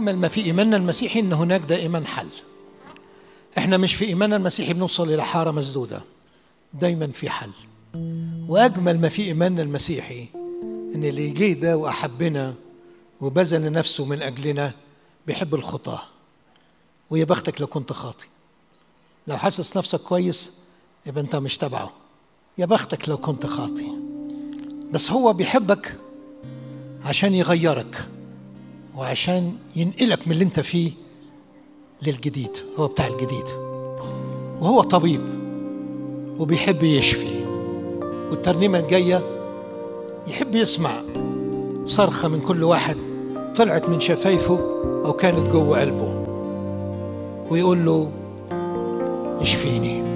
واجمل ما في ايماننا المسيحي ان هناك دائما حل احنا مش في ايماننا المسيحي بنوصل الى حاره مسدوده دايما في حل واجمل ما في ايماننا المسيحي ان اللي جه ده واحبنا وبذل نفسه من اجلنا بيحب الخطاه ويا بختك لو كنت خاطي لو حاسس نفسك كويس يبقى انت مش تبعه يا بختك لو كنت خاطي بس هو بيحبك عشان يغيرك وعشان ينقلك من اللي انت فيه للجديد هو بتاع الجديد وهو طبيب وبيحب يشفي والترنيمة الجاية يحب يسمع صرخة من كل واحد طلعت من شفايفه أو كانت جوه قلبه ويقول له اشفيني